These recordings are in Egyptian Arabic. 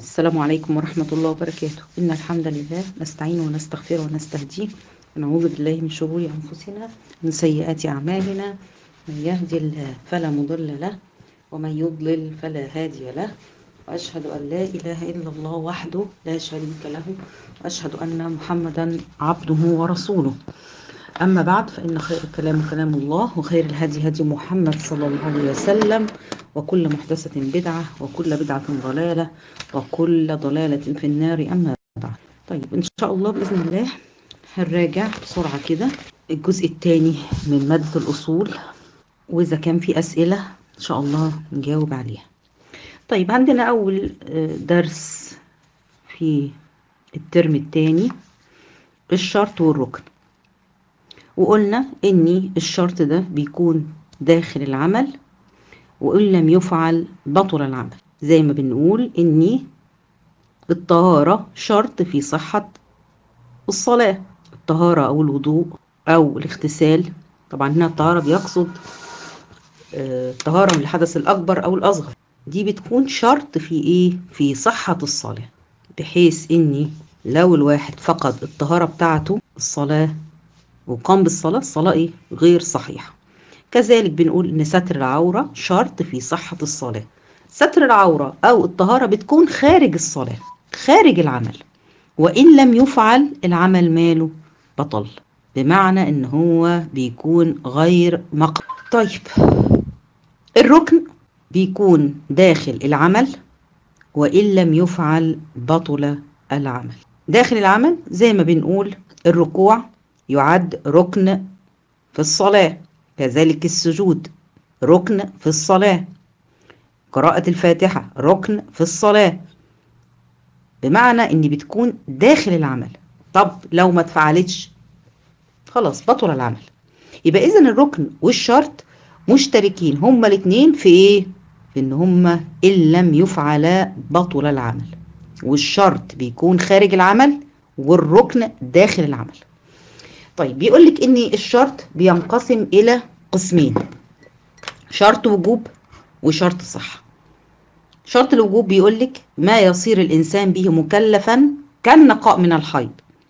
السلام عليكم ورحمة الله وبركاته إن الحمد لله نستعين ونستغفر ونستهديه ونعوذ بالله من شرور أنفسنا من سيئات أعمالنا من يهدي الله فلا مضل له ومن يضلل فلا هادي له وأشهد أن لا إله إلا الله وحده لا شريك له وأشهد أن محمدا عبده ورسوله أما بعد فإن خير الكلام كلام الله وخير الهدي هدي محمد صلى الله عليه وسلم وكل محدثة بدعة وكل بدعة ضلالة وكل ضلالة في النار أما بعد طيب إن شاء الله بإذن الله هنراجع بسرعة كده الجزء الثاني من مادة الأصول وإذا كان في أسئلة إن شاء الله نجاوب عليها طيب عندنا أول درس في الترم الثاني الشرط والركن وقلنا ان الشرط ده بيكون داخل العمل وان لم يفعل بطل العمل زي ما بنقول ان الطهارة شرط في صحة الصلاة الطهارة او الوضوء او الاغتسال طبعا هنا الطهارة بيقصد الطهارة من الحدث الاكبر او الاصغر دي بتكون شرط في ايه في صحة الصلاة بحيث اني لو الواحد فقد الطهارة بتاعته الصلاة وقام بالصلاة الصلاة إيه؟ غير صحيحة كذلك بنقول إن ستر العورة شرط في صحة الصلاة ستر العورة أو الطهارة بتكون خارج الصلاة خارج العمل وإن لم يفعل العمل ماله بطل بمعنى إن هو بيكون غير مقبول طيب الركن بيكون داخل العمل وإن لم يفعل بطل العمل داخل العمل زي ما بنقول الركوع يعد ركن في الصلاة كذلك السجود ركن في الصلاة قراءة الفاتحة ركن في الصلاة بمعنى ان بتكون داخل العمل طب لو ما اتفعلتش خلاص بطل العمل يبقى اذا الركن والشرط مشتركين هما الاثنين في ايه في ان هما ان لم يفعلا بطل العمل والشرط بيكون خارج العمل والركن داخل العمل طيب بيقول لك ان الشرط بينقسم الى قسمين شرط وجوب وشرط صحه شرط الوجوب بيقول لك ما يصير الانسان به مكلفا كالنقاء من الحيض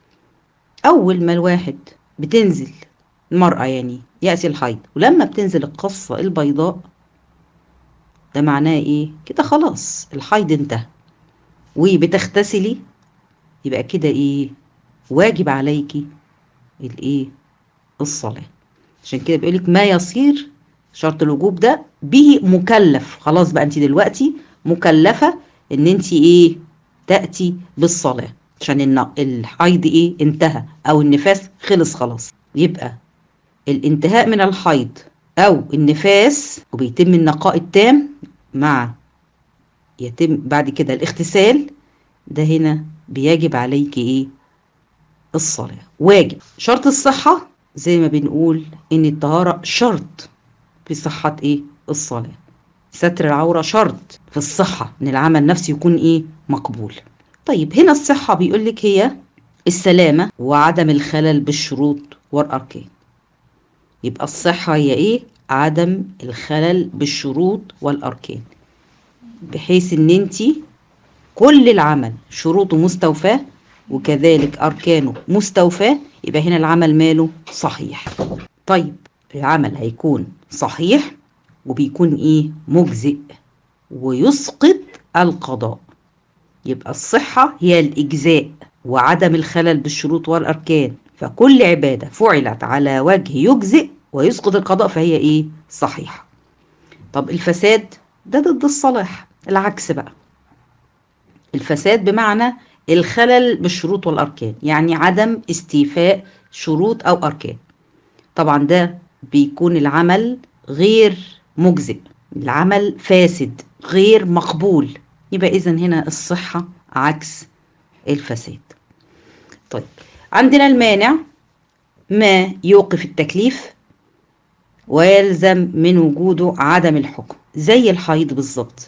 اول ما الواحد بتنزل المراه يعني ياتي الحيض ولما بتنزل القصه البيضاء ده معناه ايه كده خلاص الحيض انتهى وبتغتسلي يبقى كده ايه واجب عليكي الايه الصلاه عشان كده بيقول لك ما يصير شرط الوجوب ده به مكلف خلاص بقى انت دلوقتي مكلفه ان انت ايه تاتي بالصلاه عشان الحيض ايه انتهى او النفاس خلص خلاص يبقى الانتهاء من الحيض او النفاس وبيتم النقاء التام مع يتم بعد كده الاغتسال ده هنا بيجب عليك ايه الصلاة واجب شرط الصحة زي ما بنقول ان الطهارة شرط في صحة ايه الصلاة ستر العورة شرط في الصحة ان العمل نفسه يكون ايه مقبول طيب هنا الصحة بيقول لك هي السلامة وعدم الخلل بالشروط والأركان يبقى الصحة هي ايه عدم الخلل بالشروط والأركان بحيث ان انت كل العمل شروطه مستوفاه وكذلك أركانه مستوفاة يبقى هنا العمل ماله صحيح طيب العمل هيكون صحيح وبيكون إيه مجزئ ويسقط القضاء يبقى الصحة هي الإجزاء وعدم الخلل بالشروط والأركان فكل عبادة فعلت على وجه يجزئ ويسقط القضاء فهي إيه صحيحة طب الفساد ده ضد الصلاح العكس بقى الفساد بمعنى الخلل بالشروط والأركان يعني عدم استيفاء شروط أو أركان طبعا ده بيكون العمل غير مجزئ العمل فاسد غير مقبول يبقى إذا هنا الصحة عكس الفساد طيب عندنا المانع ما يوقف التكليف ويلزم من وجوده عدم الحكم زي الحيض بالظبط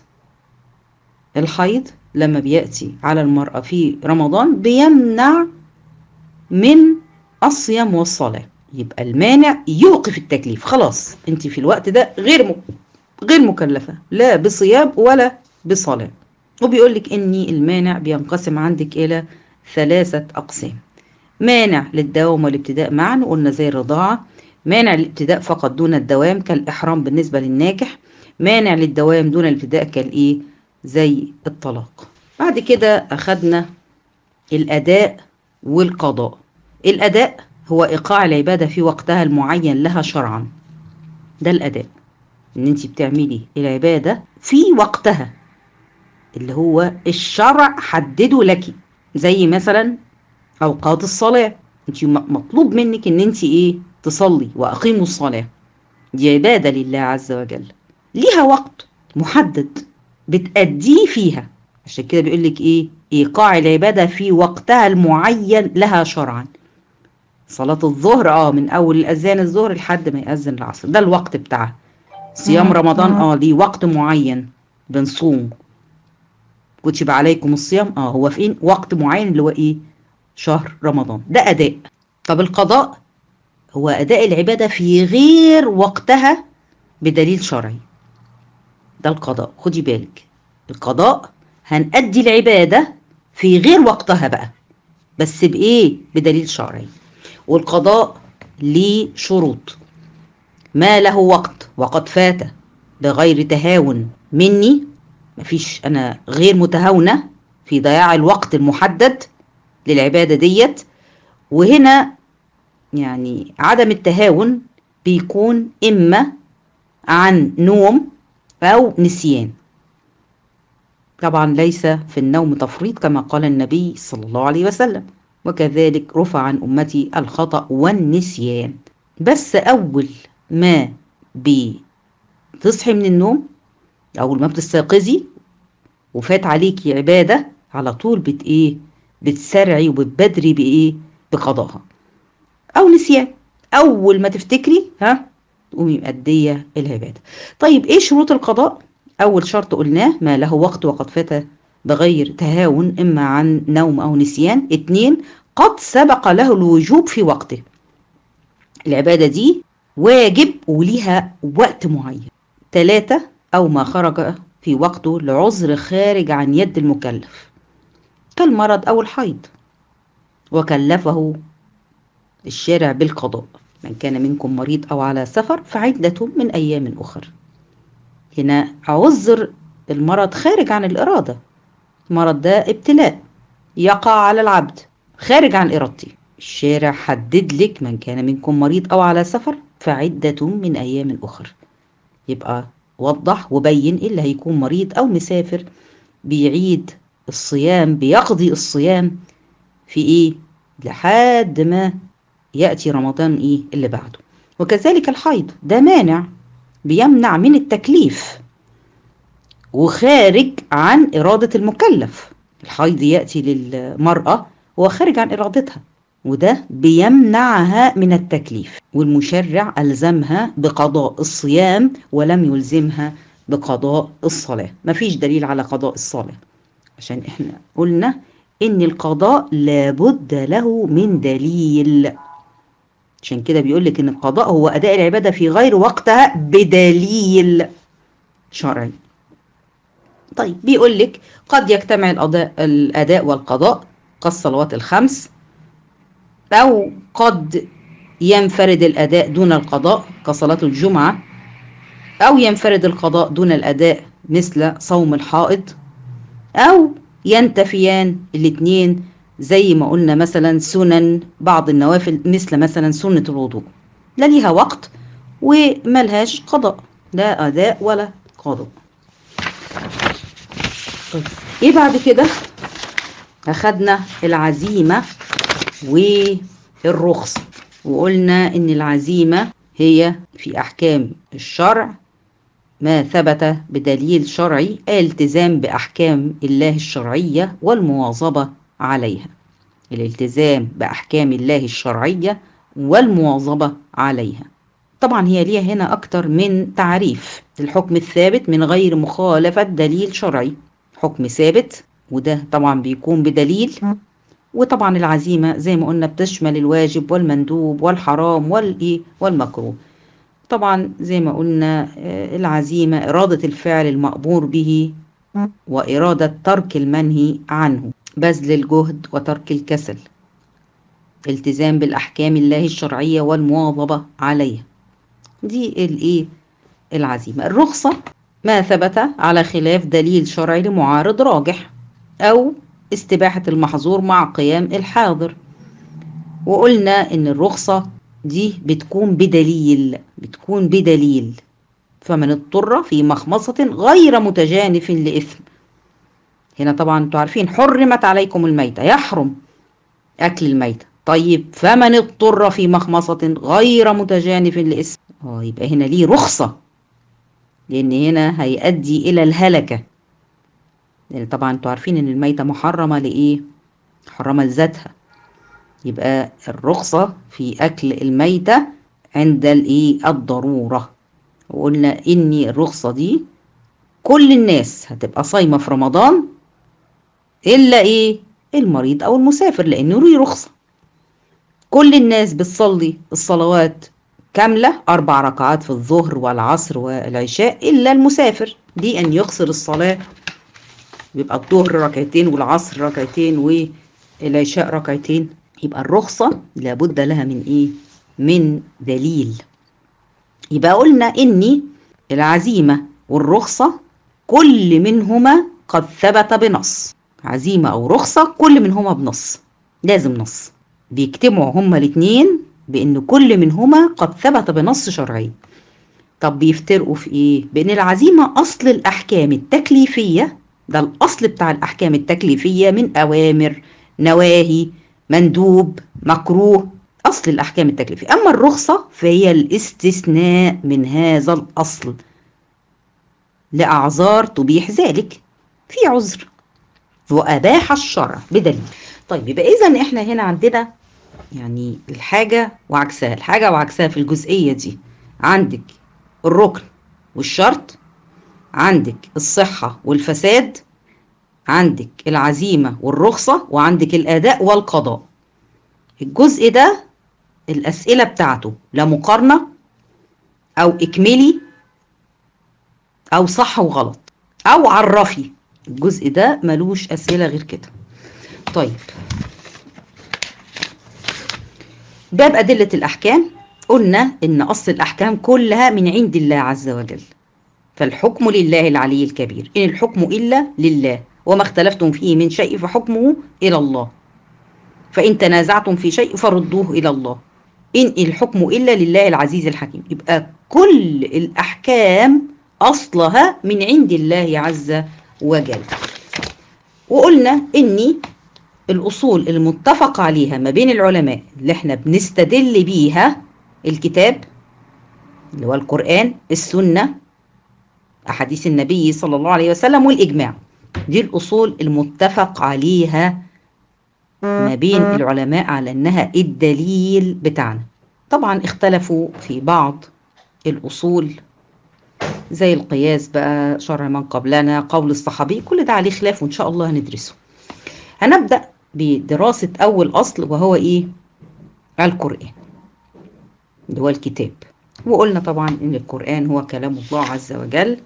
الحيض لما بيأتي على المرأة في رمضان بيمنع من الصيام والصلاة يبقى المانع يوقف التكليف خلاص انت في الوقت ده غير م... غير مكلفة لا بصيام ولا بصلاة وبيقول لك ان المانع بينقسم عندك الى ثلاثة اقسام مانع للدوام والابتداء معا وقلنا زي الرضاعة مانع للابتداء فقط دون الدوام كالإحرام بالنسبة للناكح مانع للدوام دون الابتداء كالإيه زي الطلاق بعد كده أخدنا الأداء والقضاء الأداء هو إيقاع العبادة في وقتها المعين لها شرعا ده الأداء إن أنت بتعملي العبادة في وقتها اللي هو الشرع حدده لك زي مثلا أوقات الصلاة أنت مطلوب منك إن أنت إيه تصلي وأقيموا الصلاة دي عبادة لله عز وجل ليها وقت محدد بتأديه فيها عشان كده بيقول لك إيه إيقاع العبادة في وقتها المعين لها شرعا صلاة الظهر اه من أول الأذان الظهر لحد ما يأذن العصر ده الوقت بتاعها صيام رمضان اه ليه وقت معين بنصوم كتب عليكم الصيام اه هو فين وقت معين اللي هو ايه شهر رمضان ده أداء طب القضاء هو أداء العبادة في غير وقتها بدليل شرعي ده القضاء خدي بالك القضاء هنأدي العبادة في غير وقتها بقى بس بإيه بدليل شرعي والقضاء ليه شروط ما له وقت وقد فات بغير تهاون مني مفيش أنا غير متهاونة في ضياع الوقت المحدد للعبادة ديت وهنا يعني عدم التهاون بيكون إما عن نوم أو نسيان طبعا ليس في النوم تفريط كما قال النبي صلى الله عليه وسلم وكذلك رفع عن أمتي الخطأ والنسيان بس أول ما بتصحي من النوم أول ما بتستيقظي وفات عليكي عبادة على طول بت إيه بتسرعي وبتبدري بإيه بقضاها أو نسيان أول ما تفتكري ها تقومي مأدية العبادة طيب إيه شروط القضاء أول شرط قلناه ما له وقت وقد فات بغير تهاون إما عن نوم أو نسيان اتنين قد سبق له الوجوب في وقته العبادة دي واجب وليها وقت معين ثلاثة أو ما خرج في وقته لعذر خارج عن يد المكلف كالمرض أو الحيض وكلفه الشارع بالقضاء من كان منكم مريض أو على سفر فعدة من أيام أخر هنا عذر المرض خارج عن الإرادة المرض ده ابتلاء يقع على العبد خارج عن إرادتي الشارع حدد لك من كان منكم مريض أو على سفر فعدة من أيام أخر يبقى وضح وبين اللي هيكون مريض أو مسافر بيعيد الصيام بيقضي الصيام في إيه لحد ما يأتي رمضان إيه اللي بعده وكذلك الحيض ده مانع بيمنع من التكليف وخارج عن إرادة المكلف الحيض يأتي للمرأة هو خارج عن إرادتها وده بيمنعها من التكليف والمشرع ألزمها بقضاء الصيام ولم يلزمها بقضاء الصلاة مفيش دليل على قضاء الصلاة عشان احنا قلنا ان القضاء لابد له من دليل عشان كده بيقول لك ان القضاء هو اداء العباده في غير وقتها بدليل شرعي طيب بيقول لك قد يجتمع الاداء الاداء والقضاء كالصلوات الخمس او قد ينفرد الاداء دون القضاء كصلاه الجمعه او ينفرد القضاء دون الاداء مثل صوم الحائض او ينتفيان الاثنين زي ما قلنا مثلا سنن بعض النوافل مثل مثلا سنة الوضوء لا ليها وقت وملهاش قضاء لا أداء ولا قضاء طيب ايه بعد كده أخدنا العزيمة والرخصة وقلنا إن العزيمة هي في أحكام الشرع ما ثبت بدليل شرعي الالتزام بأحكام الله الشرعية والمواظبة عليها الالتزام بأحكام الله الشرعية والمواظبة عليها طبعا هي ليها هنا أكتر من تعريف الحكم الثابت من غير مخالفة دليل شرعي حكم ثابت وده طبعا بيكون بدليل وطبعا العزيمة زي ما قلنا بتشمل الواجب والمندوب والحرام والإيه والمكروه طبعا زي ما قلنا العزيمة إرادة الفعل المأمور به وإرادة ترك المنهي عنه بذل الجهد وترك الكسل التزام بالأحكام الله الشرعية والمواظبة عليها دي الإيه العزيمة الرخصة ما ثبت على خلاف دليل شرعي لمعارض راجح أو استباحة المحظور مع قيام الحاضر وقلنا إن الرخصة دي بتكون بدليل بتكون بدليل فمن اضطر في مخمصة غير متجانف لإثم هنا طبعا انتوا عارفين حرمت عليكم الميتة يحرم أكل الميتة طيب فمن اضطر في مخمصة غير متجانف لإثم اه يبقى هنا ليه رخصة لأن هنا هيؤدي إلى الهلكة لأن طبعا انتوا عارفين إن الميتة محرمة لإيه؟ محرمة لذاتها يبقى الرخصة في أكل الميتة عند الإيه؟ الضرورة وقلنا إني الرخصة دي كل الناس هتبقى صايمة في رمضان إلا إيه؟ المريض أو المسافر لأنه ليه رخصة كل الناس بتصلي الصلوات كاملة أربع ركعات في الظهر والعصر والعشاء إلا المسافر دي أن يقصر الصلاة بيبقى الظهر ركعتين والعصر ركعتين والعشاء ركعتين يبقى الرخصة لابد لها من إيه؟ من دليل يبقى قلنا إني العزيمة والرخصة كل منهما قد ثبت بنص عزيمة أو رخصة كل منهما بنص لازم نص بيجتمعوا هما الاتنين بأن كل منهما قد ثبت بنص شرعي طب بيفترقوا في إيه؟ بأن العزيمة أصل الأحكام التكليفية ده الأصل بتاع الأحكام التكليفية من أوامر نواهي مندوب مكروه أصل الأحكام التكليفية أما الرخصة فهي الاستثناء من هذا الأصل لأعذار تبيح ذلك في عذر وأباح الشرع بدليل طيب يبقى إذا إحنا هنا عندنا يعني الحاجة وعكسها الحاجة وعكسها في الجزئية دي عندك الركن والشرط عندك الصحة والفساد عندك العزيمة والرخصة وعندك الأداء والقضاء الجزء ده الأسئلة بتاعته لا مقارنة أو إكملي أو صح وغلط أو عرفي الجزء ده ملوش أسئلة غير كده طيب باب أدلة الأحكام قلنا إن أصل الأحكام كلها من عند الله عز وجل فالحكم لله العلي الكبير إن الحكم إلا لله وما اختلفتم فيه من شيء فحكمه إلى الله فإن تنازعتم في شيء فردوه إلى الله إن الحكم إلا لله العزيز الحكيم يبقى كل الأحكام أصلها من عند الله عز وجل وقلنا إني الأصول المتفق عليها ما بين العلماء اللي احنا بنستدل بيها الكتاب اللي هو القرآن السنة أحاديث النبي صلى الله عليه وسلم والإجماع دي الأصول المتفق عليها ما بين العلماء على أنها الدليل بتاعنا طبعا اختلفوا في بعض الأصول زي القياس بقى شرع من قبلنا قول الصحابي كل ده عليه خلاف وإن شاء الله هندرسه هنبدأ بدراسة أول أصل وهو إيه القرآن اللي هو الكتاب وقلنا طبعا إن القرآن هو كلام الله عز وجل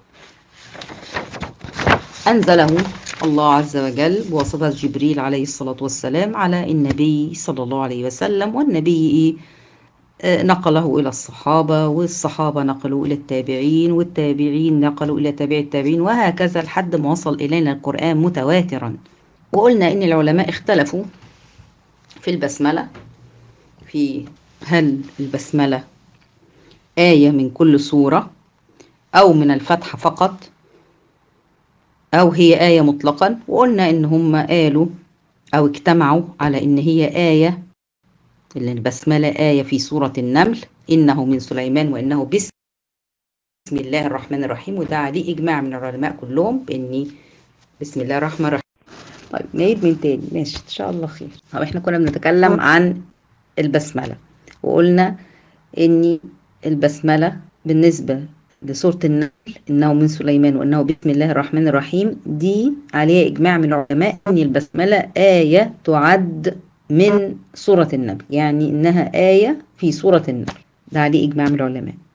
أنزله الله عز وجل بواسطة جبريل عليه الصلاة والسلام على النبي صلى الله عليه وسلم والنبي نقله إلى الصحابة والصحابة نقلوا إلى التابعين والتابعين نقلوا إلى تابع التابعين وهكذا لحد ما وصل إلينا القرآن متواترا وقلنا إن العلماء اختلفوا في البسملة في هل البسملة آية من كل سورة أو من الفتحة فقط أو هي آية مطلقا وقلنا إن هم قالوا أو اجتمعوا على إن هي آية اللي البسملة آية في سورة النمل إنه من سليمان وإنه بسم الله الرحمن الرحيم وده عليه إجماع من العلماء كلهم بإن بسم الله الرحمن الرحيم طيب نعيد من تاني ماشي إن شاء الله خير طب إحنا كنا بنتكلم عن البسملة وقلنا إن البسملة بالنسبة لسورة النمل إنه من سليمان وإنه بسم الله الرحمن الرحيم دي عليها إجماع من العلماء إن البسملة آية تعد من سورة النمل يعني إنها آية في سورة النمل ده عليه إجماع من العلماء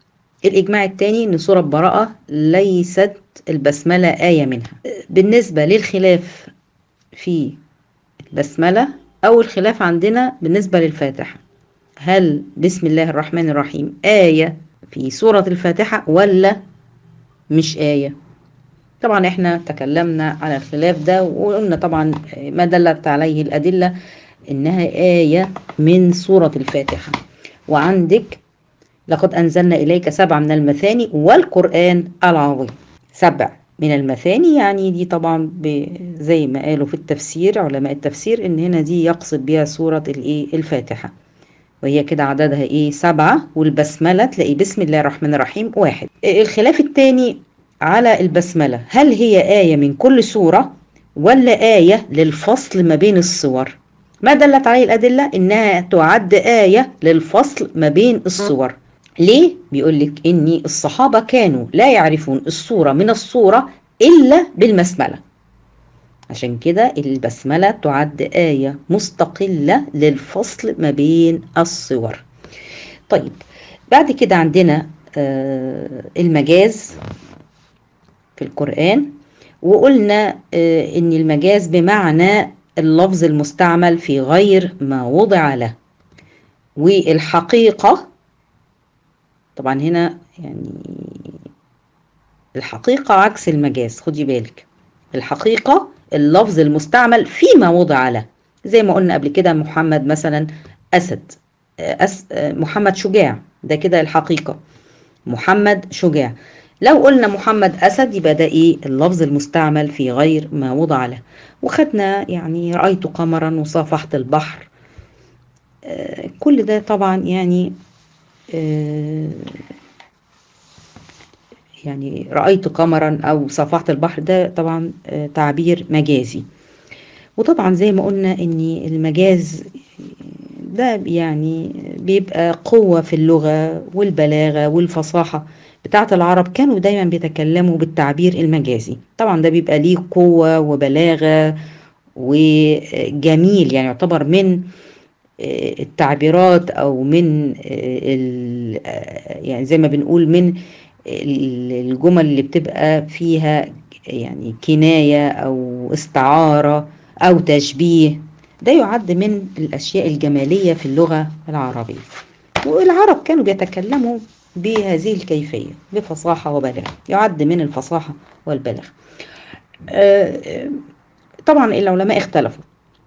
الإجماع الثاني إن سورة براءة ليست البسملة آية منها بالنسبة للخلاف في البسملة أو الخلاف عندنا بالنسبة للفاتحة هل بسم الله الرحمن الرحيم آية في سورة الفاتحة ولا مش آية طبعا احنا تكلمنا على الخلاف ده وقلنا طبعا ما دلت عليه الأدلة إنها آية من سورة الفاتحة وعندك لقد أنزلنا إليك سبع من المثاني والقرآن العظيم سبع من المثاني يعني دي طبعا زي ما قالوا في التفسير علماء التفسير إن هنا دي يقصد بها سورة الإيه الفاتحة وهي كده عددها إيه سبعة والبسملة تلاقي بسم الله الرحمن الرحيم واحد الخلاف الثاني على البسملة هل هي آية من كل سورة ولا آية للفصل ما بين الصور ما دلت عليه الأدلة إنها تعد آية للفصل ما بين الصور ليه؟ بيقول لك إن الصحابة كانوا لا يعرفون الصورة من الصورة إلا بالبسملة عشان كده البسملة تعد آية مستقلة للفصل ما بين الصور طيب بعد كده عندنا آه المجاز في القرآن وقلنا آه إن المجاز بمعنى اللفظ المستعمل في غير ما وضع له والحقيقة طبعا هنا يعني الحقيقة عكس المجاز خدي بالك الحقيقة اللفظ المستعمل فيما وضع له زي ما قلنا قبل كده محمد مثلا أسد أس محمد شجاع ده كده الحقيقة محمد شجاع لو قلنا محمد أسد يبقى ده إيه اللفظ المستعمل في غير ما وضع له وخدنا يعني رأيت قمرا وصافحت البحر آه كل ده طبعا يعني آه يعني رأيت قمرا أو صافحت البحر ده طبعا آه تعبير مجازي وطبعا زي ما قلنا ان المجاز ده يعني بيبقى قوة في اللغة والبلاغة والفصاحة بتاعة العرب كانوا دايما بيتكلموا بالتعبير المجازي طبعا ده بيبقى ليه قوة وبلاغة وجميل يعني يعتبر من التعبيرات او من يعني زي ما بنقول من الجمل اللي بتبقى فيها يعني كناية او استعارة او تشبيه ده يعد من الاشياء الجمالية في اللغة العربية والعرب كانوا بيتكلموا بهذه الكيفية بفصاحة وبلاغة يعد من الفصاحة والبلاغة طبعا العلماء اختلفوا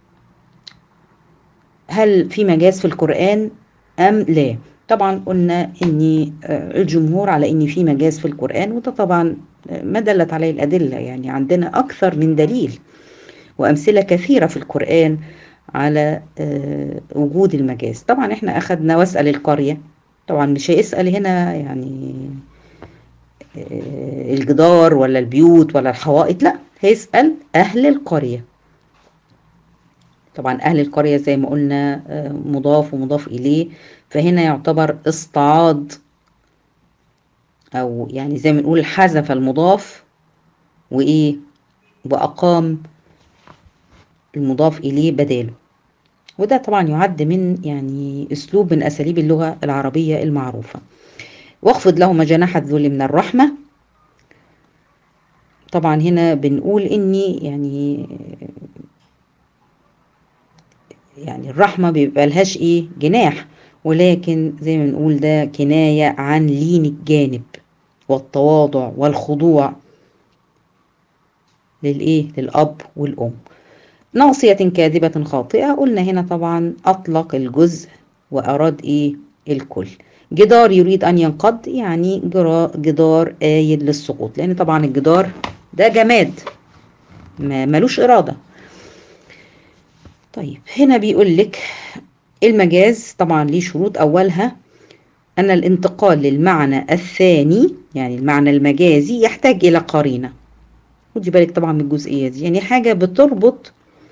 هل في مجاز في القرآن أم لا طبعا قلنا ان الجمهور على ان في مجاز في القرآن وده طبعا ما دلت عليه الأدلة يعني عندنا أكثر من دليل وأمثلة كثيرة في القرآن على وجود المجاز طبعا احنا أخذنا واسأل القرية طبعا مش هيسأل هنا يعني الجدار ولا البيوت ولا الحوائط لا هيسأل أهل القرية طبعا أهل القرية زي ما قلنا مضاف ومضاف إليه فهنا يعتبر استعاض أو يعني زي ما نقول حذف المضاف وإيه وأقام المضاف إليه بداله وده طبعا يعد من يعني أسلوب من أساليب اللغة العربية المعروفة واخفض لهما جناح الذل من الرحمة طبعا هنا بنقول إني يعني يعني الرحمة بيبقى لهاش إيه جناح ولكن زي ما بنقول ده كناية عن لين الجانب والتواضع والخضوع للإيه للأب والأم ناصية كاذبة خاطئة قلنا هنا طبعا أطلق الجزء وأراد إيه الكل جدار يريد أن ينقض يعني جدار آيد للسقوط لأن طبعا الجدار ده جماد ما ملوش إرادة طيب هنا بيقول لك المجاز طبعا ليه شروط أولها أن الانتقال للمعنى الثاني يعني المعنى المجازي يحتاج إلى قرينة خدي بالك طبعا من الجزئية دي يعني حاجة بتربط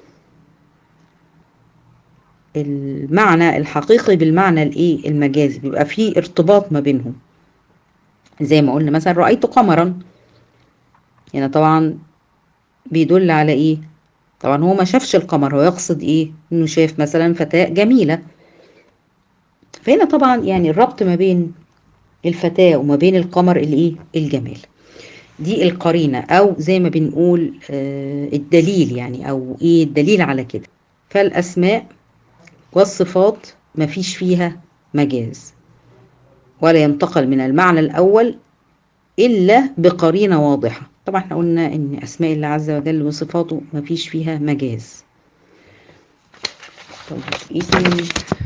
المعنى الحقيقي بالمعنى الايه المجازي بيبقى فيه ارتباط ما بينهم زي ما قلنا مثلا رأيت قمرا هنا طبعا بيدل على ايه طبعا هو ما شافش القمر هو يقصد ايه انه شاف مثلا فتاة جميلة فهنا طبعا يعني الربط ما بين الفتاة وما بين القمر الايه الجمال دي القرينة او زي ما بنقول آه الدليل يعني او ايه الدليل على كده فالاسماء والصفات مفيش فيها مجاز ولا ينتقل من المعنى الاول الا بقرينة واضحة طبعا احنا قلنا ان اسماء الله عز وجل وصفاته مفيش فيها مجاز طيب ايه تاني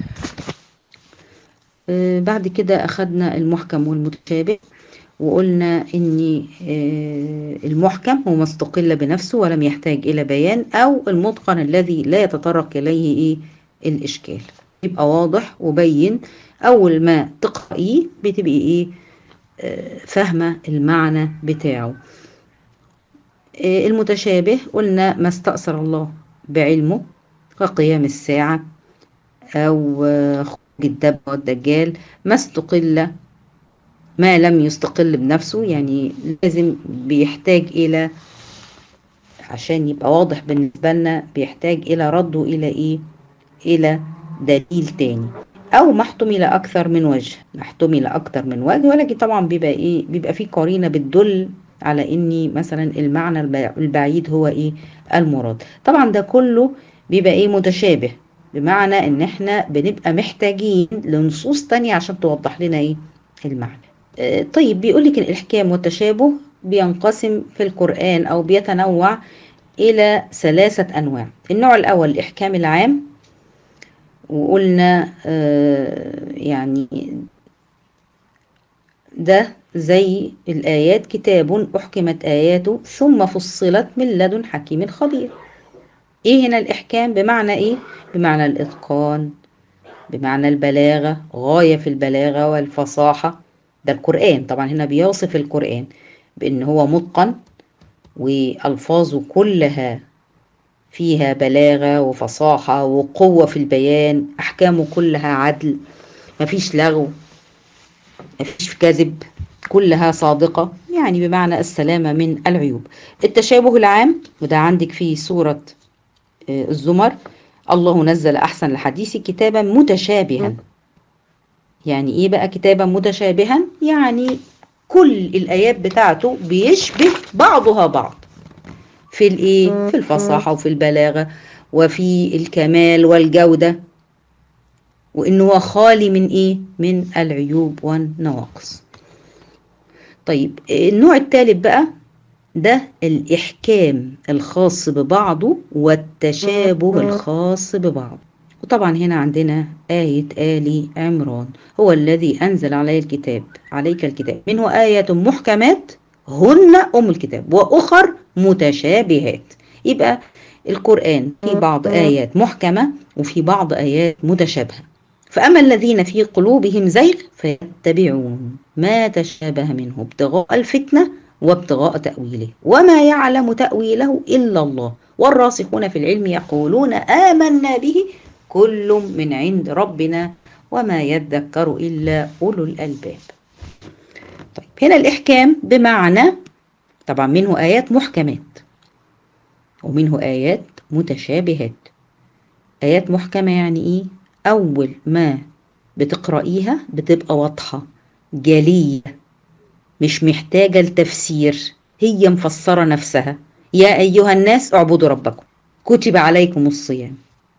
آه بعد كده اخدنا المحكم والمتشابه وقلنا ان آه المحكم هو ما استقل بنفسه ولم يحتاج الى بيان او المتقن الذي لا يتطرق اليه ايه الاشكال يبقى واضح وبين اول ما تقرأيه بتبقي ايه آه فاهمة المعنى بتاعه المتشابه قلنا ما استأثر الله بعلمه كقيام الساعة أو خروج الدب والدجال ما استقل ما لم يستقل بنفسه يعني لازم بيحتاج إلى عشان يبقى واضح بالنسبة لنا بيحتاج إلى رده إلى إيه إلى دليل تاني أو ما احتمل أكثر من وجه احتمل أكثر من وجه ولكن طبعا بيبقى إيه بيبقى فيه قرينة بتدل على اني مثلا المعنى البعيد هو ايه المراد طبعا ده كله بيبقى ايه متشابه بمعنى ان احنا بنبقى محتاجين لنصوص تانية عشان توضح لنا ايه المعنى آه طيب بيقول لك الاحكام والتشابه بينقسم في القرآن او بيتنوع الى ثلاثة انواع النوع الاول الاحكام العام وقلنا آه يعني ده زي الآيات كتاب أحكمت آياته ثم فصلت من لدن حكيم خبير إيه هنا الإحكام بمعنى إيه؟ بمعنى الإتقان بمعنى البلاغة غاية في البلاغة والفصاحة ده القرآن طبعا هنا بيوصف القرآن بأن هو متقن وألفاظه كلها فيها بلاغة وفصاحة وقوة في البيان أحكامه كلها عدل مفيش لغو مفيش كذب كلها صادقة يعني بمعنى السلامة من العيوب التشابه العام وده عندك في سورة الزمر الله نزل أحسن الحديث كتابا متشابها يعني إيه بقى كتابا متشابها يعني كل الآيات بتاعته بيشبه بعضها بعض في الإيه في الفصاحة وفي البلاغة وفي الكمال والجودة وإنه هو خالي من إيه من العيوب والنواقص طيب النوع الثالث بقى ده الإحكام الخاص ببعضه والتشابه الخاص ببعضه وطبعا هنا عندنا آية آل عمران هو الذي أنزل علي الكتاب عليك الكتاب منه آية محكمات هن أم الكتاب وأخر متشابهات يبقى القرآن في بعض آيات محكمة وفي بعض آيات متشابهة فأما الذين في قلوبهم زيغ فيتبعون ما تشابه منه ابتغاء الفتنة وابتغاء تأويله وما يعلم تأويله إلا الله والراسخون في العلم يقولون آمنا به كل من عند ربنا وما يذكر إلا أولو الألباب طيب هنا الإحكام بمعنى طبعا منه آيات محكمات ومنه آيات متشابهات آيات محكمة يعني إيه؟ أول ما بتقرأيها بتبقى واضحة جلية مش محتاجة لتفسير هي مفسرة نفسها يا أيها الناس اعبدوا ربكم كتب عليكم الصيام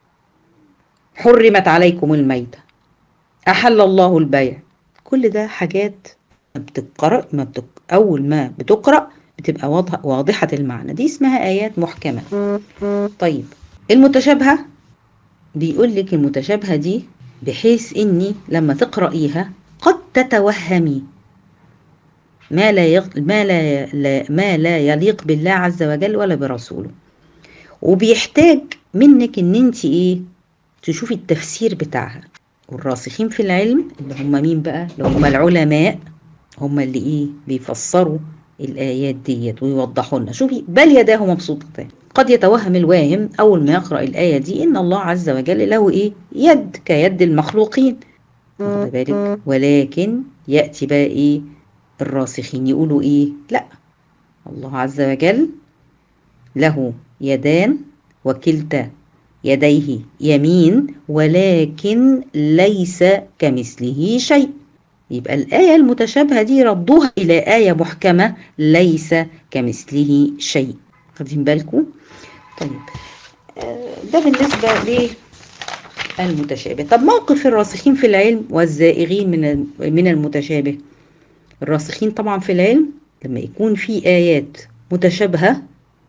حرمت عليكم الميتة أحل الله البيع كل ده حاجات ما بتقرأ ما بتق... أول ما بتقرأ بتبقى واضحة, واضحة المعنى دي اسمها آيات محكمة طيب المتشابهة بيقول لك المتشابهة دي بحيث إني لما تقرأيها قد تتوهمي ما لا يق... ما لا... لا ما لا يليق بالله عز وجل ولا برسوله وبيحتاج منك ان انت ايه تشوفي التفسير بتاعها والراسخين في العلم اللي هم مين بقى اللي هم العلماء هم اللي ايه بيفسروا الايات ديت ويوضحوا لنا شوفي بل يداه مبسوطتان قد يتوهم الواهم اول ما يقرا الايه دي ان الله عز وجل له ايه يد كيد المخلوقين واخد بالك ولكن ياتي بقى ايه الراسخين يقولوا ايه لا الله عز وجل له يدان وكلتا يديه يمين ولكن ليس كمثله شيء يبقى الآية المتشابهة دي ردوها إلى آية محكمة ليس كمثله شيء واخدين بالكم طيب ده بالنسبة للمتشابه طب موقف الراسخين في العلم والزائغين من من المتشابه الراسخين طبعا في العلم لما يكون في آيات متشابهة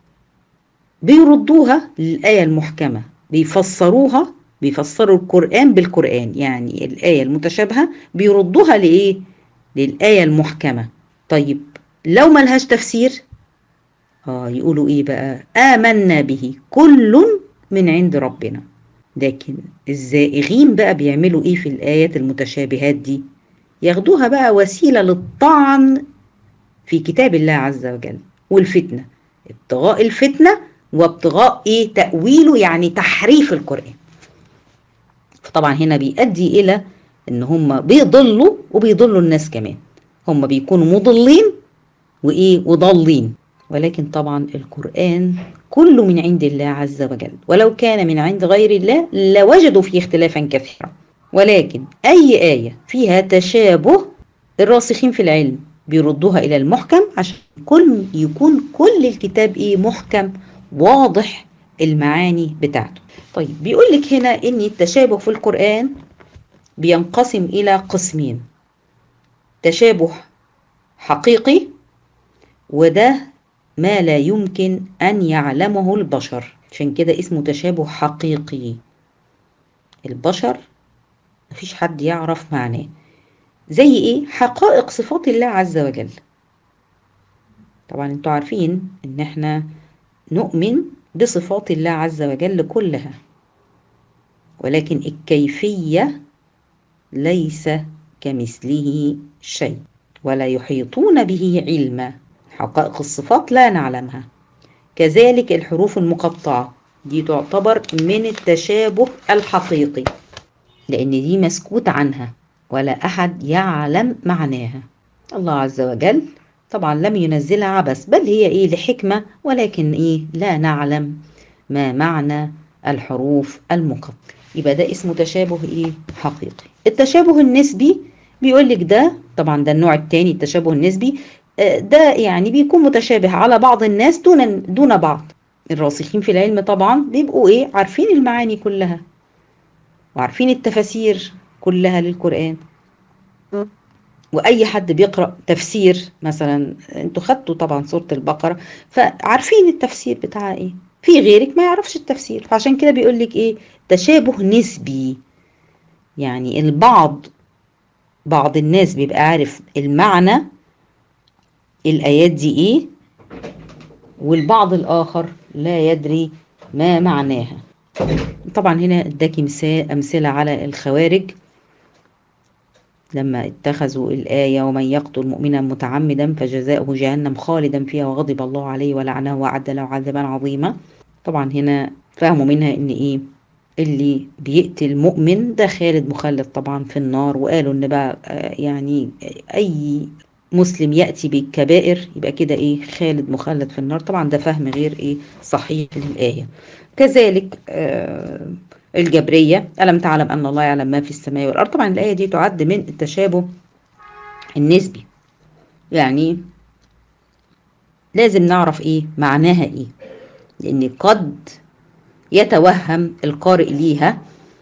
بيردوها للآية المحكمة بيفسروها بيفسروا القرآن بالقرآن يعني الآية المتشابهة بيردوها لإيه؟ للآية المحكمة طيب لو ملهاش تفسير آه يقولوا إيه بقى؟ آمنا به كل من عند ربنا لكن الزائغين بقى بيعملوا إيه في الآيات المتشابهات دي؟ ياخدوها بقى وسيلة للطعن في كتاب الله عز وجل والفتنة ابتغاء الفتنة وابتغاء إيه؟ تأويله يعني تحريف القرآن فطبعا هنا بيؤدي الى ان هم بيضلوا وبيضلوا الناس كمان هم بيكونوا مضلين وايه وضالين ولكن طبعا القران كله من عند الله عز وجل ولو كان من عند غير الله لوجدوا فيه اختلافا كثيرا ولكن اي ايه فيها تشابه الراسخين في العلم بيردوها الى المحكم عشان كل يكون كل الكتاب ايه محكم واضح المعاني بتاعته طيب بيقول لك هنا ان التشابه في القرآن بينقسم الى قسمين تشابه حقيقي وده ما لا يمكن ان يعلمه البشر عشان كده اسمه تشابه حقيقي البشر مفيش حد يعرف معناه زي ايه حقائق صفات الله عز وجل طبعا انتوا عارفين ان احنا نؤمن بصفات الله عز وجل كلها ولكن الكيفية ليس كمثله شيء ولا يحيطون به علما حقائق الصفات لا نعلمها كذلك الحروف المقطعة دي تعتبر من التشابه الحقيقي لأن دي مسكوت عنها ولا أحد يعلم معناها الله عز وجل طبعا لم ينزلها عبث بل هي ايه لحكمة ولكن ايه لا نعلم ما معنى الحروف المقطعة يبقى ده اسمه تشابه ايه حقيقي التشابه النسبي بيقول لك ده طبعا ده النوع الثاني التشابه النسبي ده يعني بيكون متشابه على بعض الناس دون دون بعض الراسخين في العلم طبعا بيبقوا ايه عارفين المعاني كلها وعارفين التفاسير كلها للقرآن واي حد بيقرا تفسير مثلا انتوا خدتوا طبعا سوره البقره فعارفين التفسير بتاعها ايه في غيرك ما يعرفش التفسير فعشان كده بيقول لك ايه تشابه نسبي يعني البعض بعض الناس بيبقى عارف المعنى الايات دي ايه والبعض الاخر لا يدري ما معناها طبعا هنا اداكي مثال امثله على الخوارج لما اتخذوا الآية ومن يقتل مؤمنا متعمدا فجزاؤه جهنم خالدا فيها وغضب الله عليه ولعنه وأعد له عذابا عظيما طبعا هنا فهموا منها ان ايه اللي بيقتل مؤمن ده خالد مخلد طبعا في النار وقالوا ان بقى يعني اي مسلم يأتي بالكبائر يبقى كده ايه خالد مخلد في النار طبعا ده فهم غير ايه صحيح للآية كذلك آه الجبرية ألم تعلم أن الله يعلم ما في السماء والأرض طبعا الآية دي تعد من التشابه النسبي يعني لازم نعرف إيه معناها إيه لأن قد يتوهم القارئ ليها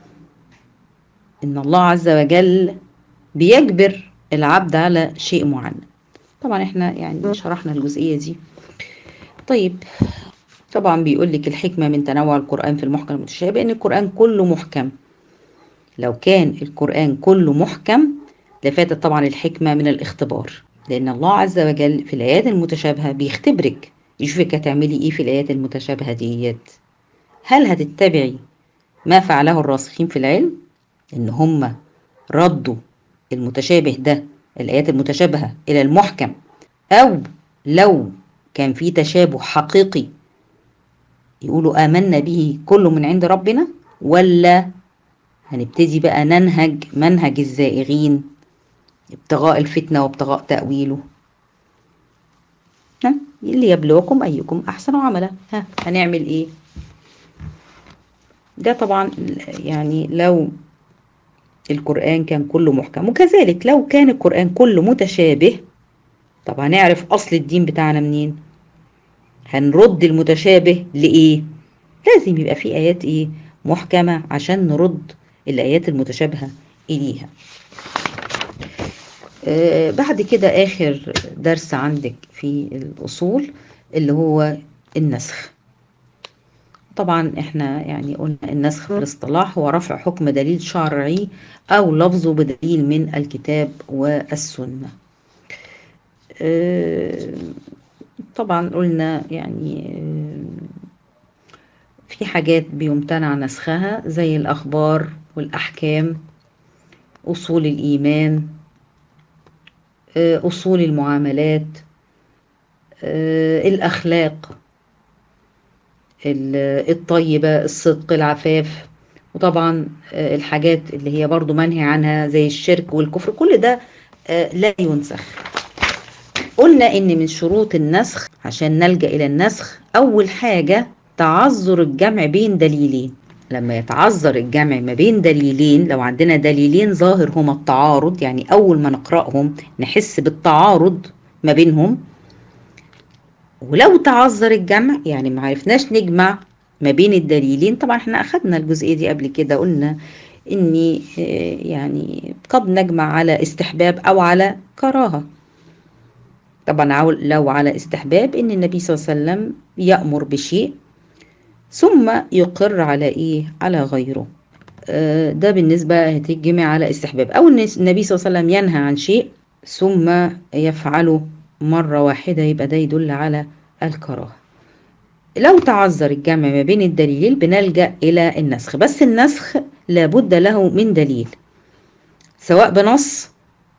إن الله عز وجل بيجبر العبد على شيء معين طبعا احنا يعني شرحنا الجزئية دي طيب طبعا بيقول لك الحكمة من تنوع القرآن في المحكم المتشابه ان القرآن كله محكم لو كان القرآن كله محكم لفاتت طبعا الحكمة من الاختبار لأن الله عز وجل في الآيات المتشابهة بيختبرك يشوفك هتعملي ايه في الآيات المتشابهة ديت هل هتتبعي ما فعله الراسخين في العلم ان هم ردوا المتشابه ده الآيات المتشابهة إلى المحكم أو لو كان في تشابه حقيقي يقولوا آمنا به كله من عند ربنا ولا هنبتدي بقى ننهج منهج الزائغين ابتغاء الفتنة وابتغاء تأويله ها اللي يبلوكم أيكم أحسن عملا ها هنعمل إيه ده طبعا يعني لو القرآن كان كله محكم وكذلك لو كان القرآن كله متشابه طب هنعرف أصل الدين بتاعنا منين هنرد المتشابه لإيه لازم يبقى في آيات إيه محكمة عشان نرد الآيات المتشابهة إليها آه بعد كده آخر درس عندك في الأصول اللي هو النسخ طبعا احنا يعني قلنا النسخ في الاصطلاح هو رفع حكم دليل شرعي او لفظه بدليل من الكتاب والسنة اه طبعا قلنا يعني اه في حاجات بيمتنع نسخها زي الاخبار والاحكام اصول الايمان اه اصول المعاملات الاخلاق الطيبة الصدق العفاف وطبعا الحاجات اللي هي برضو منهي عنها زي الشرك والكفر كل ده لا ينسخ قلنا ان من شروط النسخ عشان نلجأ الى النسخ اول حاجة تعذر الجمع بين دليلين لما يتعذر الجمع ما بين دليلين لو عندنا دليلين ظاهر هما التعارض يعني اول ما نقرأهم نحس بالتعارض ما بينهم ولو تعذر الجمع يعني ما عرفناش نجمع ما بين الدليلين طبعا احنا اخدنا الجزئيه دي قبل كده قلنا اني يعني قد نجمع على استحباب او على كراهه طبعا لو على استحباب ان النبي صلى الله عليه وسلم يامر بشيء ثم يقر على ايه على غيره ده بالنسبه هتجمع على استحباب او ان النبي صلى الله عليه وسلم ينهى عن شيء ثم يفعله مرة واحدة يبقى ده يدل على الكراهة لو تعذر الجمع ما بين الدليلين بنلجأ إلى النسخ بس النسخ لابد له من دليل سواء بنص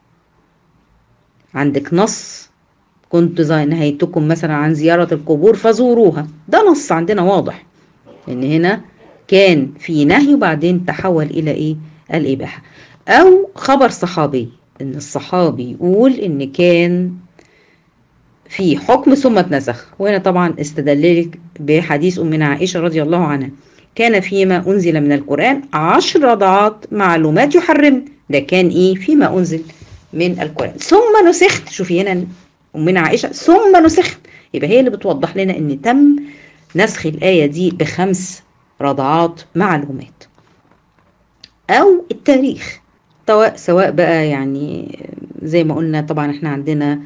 عندك نص كنت نهيتكم مثلا عن زيارة القبور فزوروها ده نص عندنا واضح ان هنا كان في نهي وبعدين تحول الى ايه الاباحة او خبر صحابي ان الصحابي يقول ان كان في حكم ثم اتنسخ وهنا طبعا استدللك بحديث أمنا عائشة رضي الله عنها كان فيما أنزل من القرآن عشر رضعات معلومات يحرم ده كان إيه فيما أنزل من القرآن ثم نسخت شوفي هنا أمنا عائشة ثم نسخت يبقى هي اللي بتوضح لنا إن تم نسخ الآية دي بخمس رضعات معلومات أو التاريخ سواء بقى يعني زي ما قلنا طبعا احنا عندنا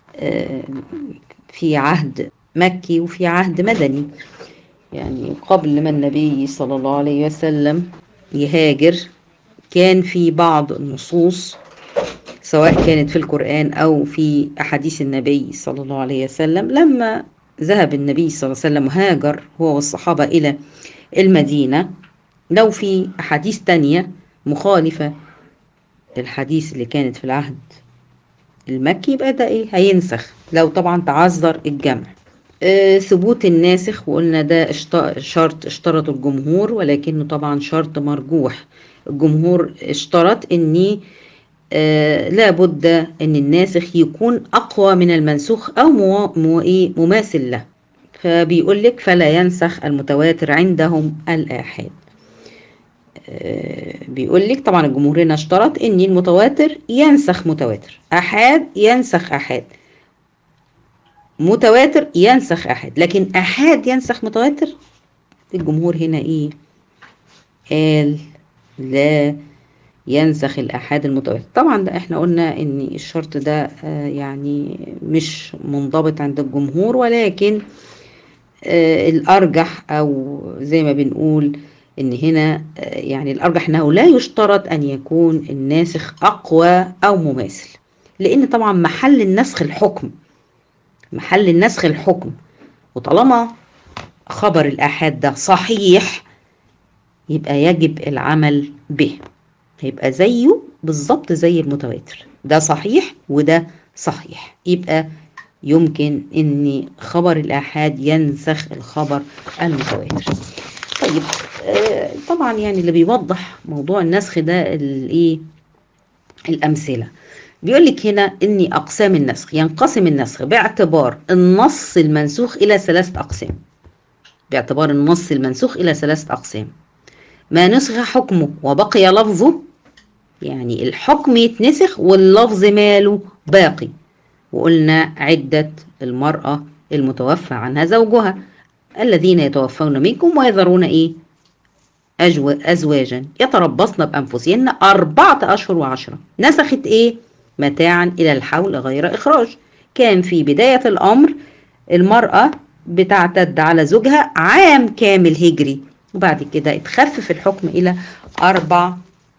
في عهد مكي وفي عهد مدني يعني قبل ما النبي صلى الله عليه وسلم يهاجر كان في بعض النصوص سواء كانت في القرآن أو في أحاديث النبي صلى الله عليه وسلم لما ذهب النبي صلى الله عليه وسلم هاجر هو والصحابة إلى المدينة لو في أحاديث تانية مخالفة للحديث اللي كانت في العهد المكي يبقى ده ايه هينسخ لو طبعا تعذر الجمع آه ثبوت الناسخ وقلنا ده اشت... شرط اشترط الجمهور ولكنه طبعا شرط مرجوح الجمهور اشترط اني آه لابد ان الناسخ يكون اقوى من المنسوخ او مو... مو... إيه مماثل له فبيقول لك فلا ينسخ المتواتر عندهم الآحاد بيقول لك طبعا الجمهور هنا اشترط ان المتواتر ينسخ متواتر احاد ينسخ احاد متواتر ينسخ احاد لكن احاد ينسخ متواتر الجمهور هنا ايه قال لا ينسخ الاحاد المتواتر طبعا ده احنا قلنا ان الشرط ده آه يعني مش منضبط عند الجمهور ولكن آه الارجح او زي ما بنقول ان هنا يعني الارجح انه لا يشترط ان يكون الناسخ اقوى او مماثل لان طبعا محل النسخ الحكم محل النسخ الحكم وطالما خبر الاحاد ده صحيح يبقى يجب العمل به هيبقى زيه بالظبط زي المتواتر ده صحيح وده صحيح يبقى يمكن ان خبر الاحاد ينسخ الخبر المتواتر طيب آه طبعا يعني اللي بيوضح موضوع النسخ ده الايه الامثله بيقول لك هنا ان اقسام النسخ ينقسم النسخ باعتبار النص المنسوخ الى ثلاثه اقسام باعتبار النص المنسوخ الى ثلاثه اقسام ما نسخ حكمه وبقي لفظه يعني الحكم يتنسخ واللفظ ماله باقي وقلنا عدة المرأة المتوفى عنها زوجها الذين يتوفون منكم ويذرون ايه أجو... أزواجا يتربصن بأنفسهن أربعة أشهر وعشرة نسخت إيه؟ متاعا إلى الحول غير إخراج كان في بداية الأمر المرأة بتعتد على زوجها عام كامل هجري وبعد كده اتخفف الحكم إلى أربع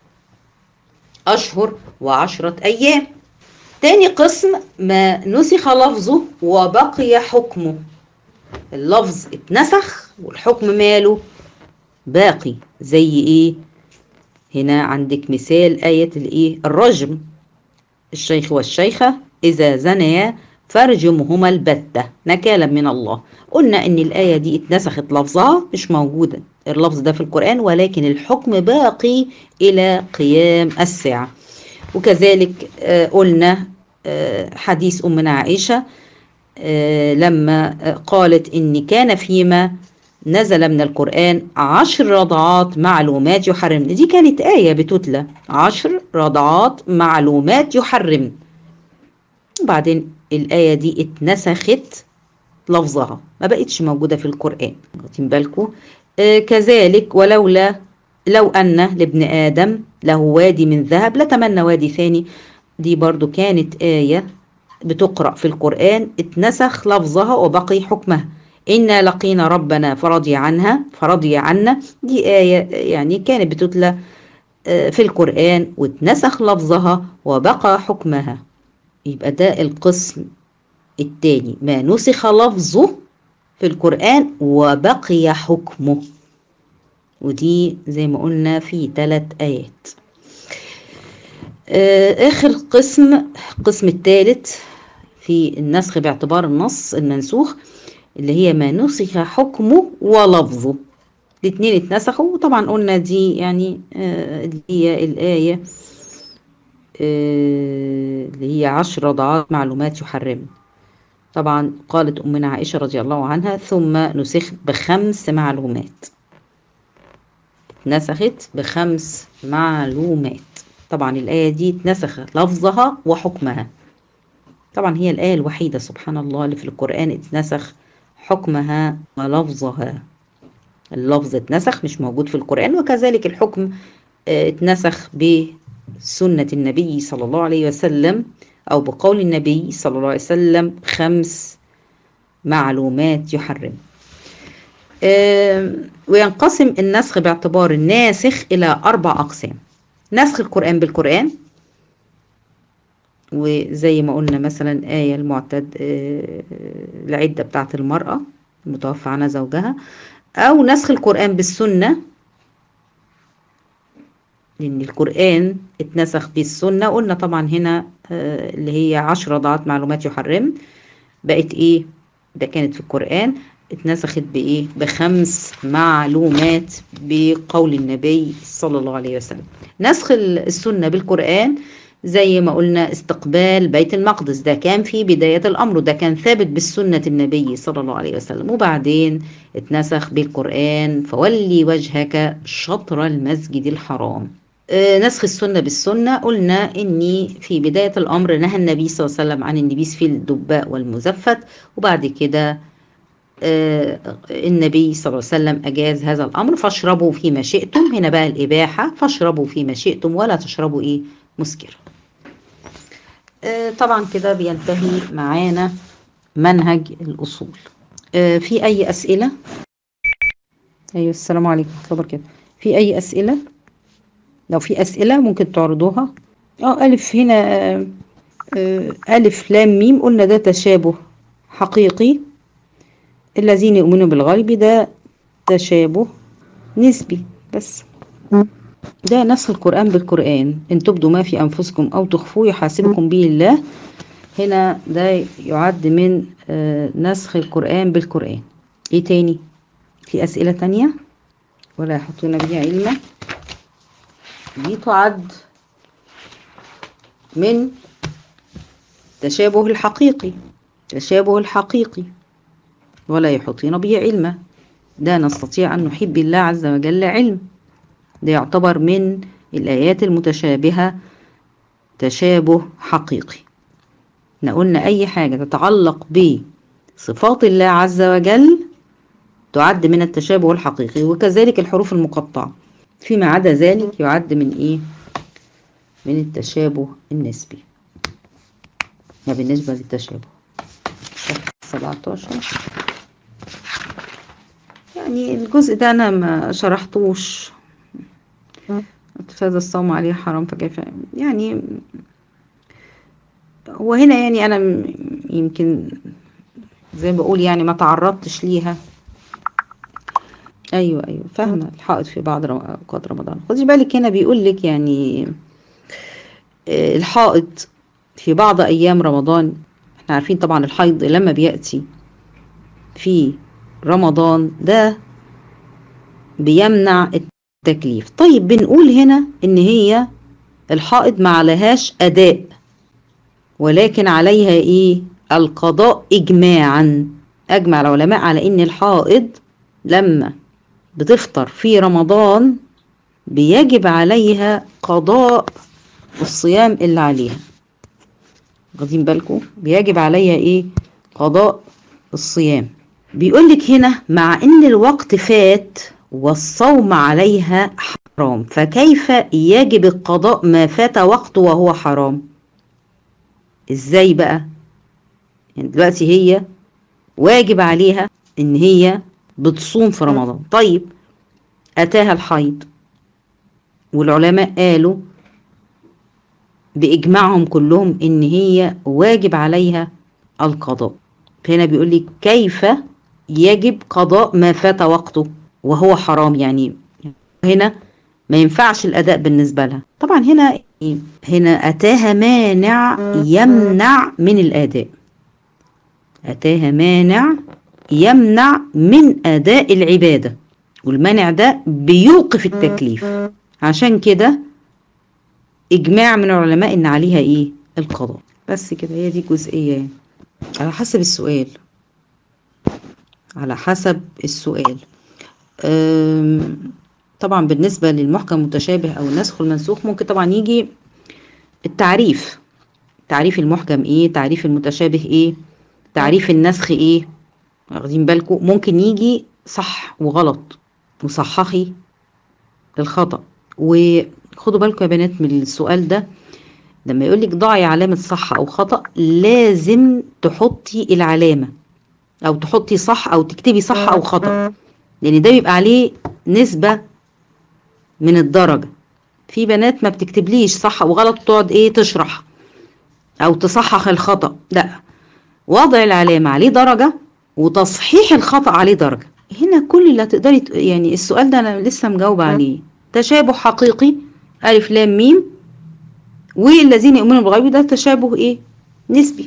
أشهر وعشرة أيام تاني قسم ما نسخ لفظه وبقي حكمه اللفظ اتنسخ والحكم ماله باقي زي ايه هنا عندك مثال آية الايه الرجم الشيخ والشيخة إذا زنيا فارجمهما البتة نكالا من الله قلنا ان الآية دي اتنسخت لفظها مش موجودة اللفظ ده في القرآن ولكن الحكم باقي إلى قيام الساعة وكذلك آه قلنا آه حديث أمنا عائشة آه لما قالت إن كان فيما نزل من القرآن عشر رضعات معلومات يحرم دي كانت آية بتتلى عشر رضعات معلومات يحرم وبعدين الآية دي اتنسخت لفظها ما بقتش موجودة في القرآن واخدين بالكم آه كذلك ولولا لو أن لابن آدم له وادي من ذهب لتمنى وادي ثاني دي برضو كانت آية بتقرأ في القرآن اتنسخ لفظها وبقي حكمها إنا لقينا ربنا فرضي عنها فرضي عنا دي آية يعني كانت بتتلى في القرآن واتنسخ لفظها وبقى حكمها يبقى ده القسم التاني ما نسخ لفظه في القرآن وبقي حكمه ودي زي ما قلنا في ثلاث آيات آخر قسم القسم الثالث في النسخ باعتبار النص المنسوخ اللي هي ما نسخ حكمه ولفظه الاثنين اتنسخوا وطبعا قلنا دي يعني آه اللي هي الآية آه اللي هي عشر رضعات معلومات يحرم طبعا قالت أمنا عائشة رضي الله عنها ثم نسخت بخمس معلومات اتنسخت بخمس معلومات طبعا الآية دي اتنسخ لفظها وحكمها طبعا هي الآية الوحيدة سبحان الله اللي في القرآن اتنسخ حكمها ولفظها اللفظ اتنسخ مش موجود في القرآن وكذلك الحكم اتنسخ بسنة النبي صلى الله عليه وسلم أو بقول النبي صلى الله عليه وسلم خمس معلومات يحرم وينقسم النسخ باعتبار الناسخ إلى أربع أقسام نسخ القرآن بالقرآن وزي ما قلنا مثلا آية المعتد العدة بتاعت المرأة المتوفى عنها زوجها أو نسخ القرآن بالسنة لأن القرآن اتنسخ بالسنة قلنا طبعا هنا اللي هي عشر رضعات معلومات يحرم بقت إيه ده كانت في القرآن اتنسخت بإيه بخمس معلومات بقول النبي صلى الله عليه وسلم نسخ السنة بالقرآن زي ما قلنا استقبال بيت المقدس ده كان في بداية الأمر ده كان ثابت بالسنة النبي صلى الله عليه وسلم وبعدين اتنسخ بالقرآن فولي وجهك شطر المسجد الحرام آه نسخ السنة بالسنة قلنا إني في بداية الأمر نهى النبي صلى الله عليه وسلم عن النبيس في الدباء والمزفت وبعد كده آه النبي صلى الله عليه وسلم أجاز هذا الأمر فاشربوا فيما شئتم هنا بقى الإباحة فاشربوا فيما شئتم ولا تشربوا إيه مسكر آه طبعا كده بينتهي معانا منهج الأصول آه في أي أسئلة أيوة السلام عليكم ورحمة الله وبركاته في أي أسئلة لو في أسئلة ممكن تعرضوها اه ألف هنا آه ألف لام ميم قلنا ده تشابه حقيقي الذين يؤمنون بالغيب ده تشابه نسبي بس ده نسخ القرآن بالقرآن إن تبدوا ما في أنفسكم أو تخفوه يحاسبكم به الله هنا ده يعد من نسخ القرآن بالقرآن إيه تاني في أسئلة تانية ولا يحطون بها علما دي تعد من تشابه الحقيقي تشابه الحقيقي ولا يحطين به علما ده نستطيع أن نحب الله عز وجل علم ده يعتبر من الآيات المتشابهة تشابه حقيقي احنا قلنا أي حاجة تتعلق بصفات الله عز وجل تعد من التشابه الحقيقي وكذلك الحروف المقطعة فيما عدا ذلك يعد من إيه؟ من التشابه النسبي ده بالنسبة للتشابه 17 يعني الجزء ده أنا ما شرحتوش فاز الصوم عليه حرام فكيف يعني هو هنا يعني أنا م- يمكن زي ما بقول يعني ما تعرضتش ليها ايوه ايوه فاهمه الحائط في بعض رم- اوقات رمضان خدي بالك هنا بيقول لك يعني آه، الحائط في بعض ايام رمضان احنا عارفين طبعا الحيض لما بياتي في رمضان ده بيمنع التكليف طيب بنقول هنا ان هي الحائض ما عليهاش اداء ولكن عليها ايه القضاء اجماعا اجمع العلماء على ان الحائض لما بتفطر في رمضان بيجب عليها قضاء الصيام اللي عليها واخدين بالكم بيجب عليها ايه قضاء الصيام بيقولك هنا مع ان الوقت فات والصوم عليها حرام فكيف يجب القضاء ما فات وقته وهو حرام ازاي بقى يعني دلوقتي هي واجب عليها ان هي بتصوم في رمضان طيب اتاها الحيض والعلماء قالوا باجماعهم كلهم ان هي واجب عليها القضاء فهنا بيقول لك كيف يجب قضاء ما فات وقته وهو حرام يعني هنا ما ينفعش الاداء بالنسبه لها طبعا هنا هنا اتاها مانع يمنع من الاداء اتاها مانع يمنع من اداء العباده والمانع ده بيوقف التكليف عشان كده اجماع من العلماء ان عليها ايه القضاء بس كده هي دي جزئيه يعني على حسب السؤال على حسب السؤال أم، طبعا بالنسبه للمحكم المتشابه او النسخ والمنسوخ ممكن طبعا يجي التعريف تعريف المحكم ايه تعريف المتشابه ايه تعريف النسخ ايه واخدين بالكم ممكن يجي صح وغلط وصححي الخطأ وخدوا بالكم يا بنات من السؤال ده لما يقولك ضعي علامة صح أو خطأ لازم تحطي العلامة أو تحطي صح أو تكتبي صح أو خطأ لأن ده بيبقى عليه نسبة من الدرجة في بنات ما بتكتبليش صح أو غلط تقعد إيه تشرح أو تصحح الخطأ لا وضع العلامة عليه درجة وتصحيح الخطأ عليه درجة هنا كل اللي هتقدري ت- يعني السؤال ده أنا لسه مجاوبة عليه تشابه حقيقي ألف لام ميم والذين يؤمنون بالغيب ده تشابه إيه نسبي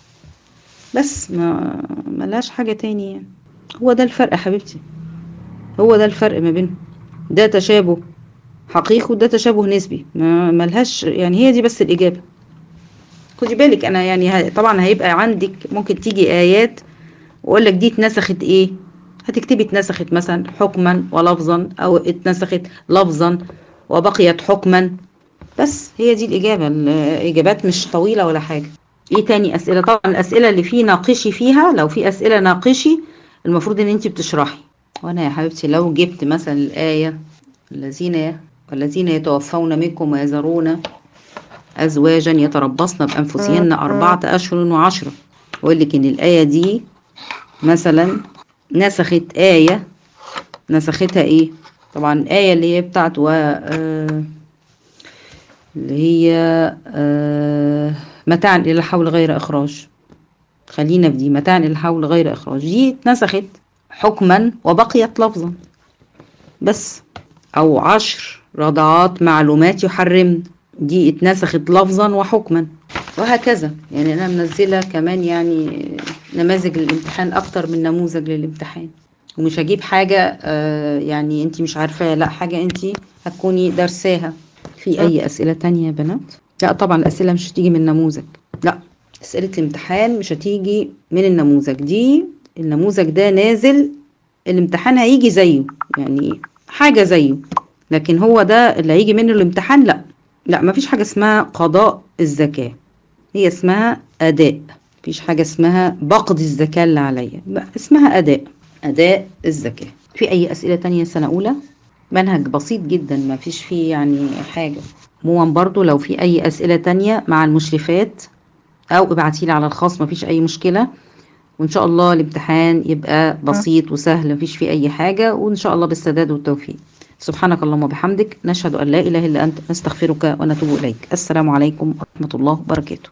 بس ما ملهاش حاجة تاني يعني هو ده الفرق يا حبيبتي هو ده الفرق ما بينهم ده تشابه حقيقي وده تشابه نسبي ما ملهاش يعني هي دي بس الإجابة خدي بالك أنا يعني ه- طبعا هيبقى عندك ممكن تيجي آيات وأقول لك دي اتنسخت إيه هتكتبي اتنسخت مثلا حكما ولفظا أو اتنسخت لفظا وبقيت حكما بس هي دي الإجابة الإجابات مش طويلة ولا حاجة ايه تاني اسئله طبعا الاسئله اللي فيه ناقشي فيها لو في اسئله ناقشي المفروض ان انت بتشرحي وانا يا حبيبتي لو جبت مثلا الايه الذين والذين يتوفون منكم ويذرون ازواجا يتربصن بانفسهن اربعه اشهر وعشره واقول لك ان الايه دي مثلا نسخت ايه نسختها ايه طبعا الايه اللي هي بتاعت و آه اللي هي آه متاعا الى الحول غير اخراج خلينا في دي متاعا الى الحول غير اخراج دي اتنسخت حكما وبقيت لفظا بس او عشر رضعات معلومات يحرمن دي اتنسخت لفظا وحكما وهكذا يعني انا منزله كمان يعني نماذج للامتحان اكتر من نموذج للامتحان ومش هجيب حاجه آه يعني انت مش عارفاها لا حاجه انت هتكوني درساها في اي اسئله تانية يا بنات لا طبعا الاسئله مش هتيجي من نموذج لا اسئله الامتحان مش هتيجي من النموذج دي النموذج ده نازل الامتحان هيجي زيه يعني حاجه زيه لكن هو ده اللي هيجي منه الامتحان لا لا مفيش حاجة اسمها قضاء الزكاة هي اسمها أداء مفيش حاجة اسمها بقضي الزكاة اللي عليا لا اسمها أداء أداء الزكاة في أي أسئلة تانية سنة أولى منهج بسيط جدا ما فيش فيه يعني حاجة عموما برضو لو في أي أسئلة تانية مع المشرفات أو ابعتيلي على الخاص ما فيش أي مشكلة وإن شاء الله الامتحان يبقى بسيط وسهل ما فيش فيه أي حاجة وإن شاء الله بالسداد والتوفيق سبحانك اللهم وبحمدك نشهد أن لا إله إلا أنت نستغفرك ونتوب إليك السلام عليكم ورحمة الله وبركاته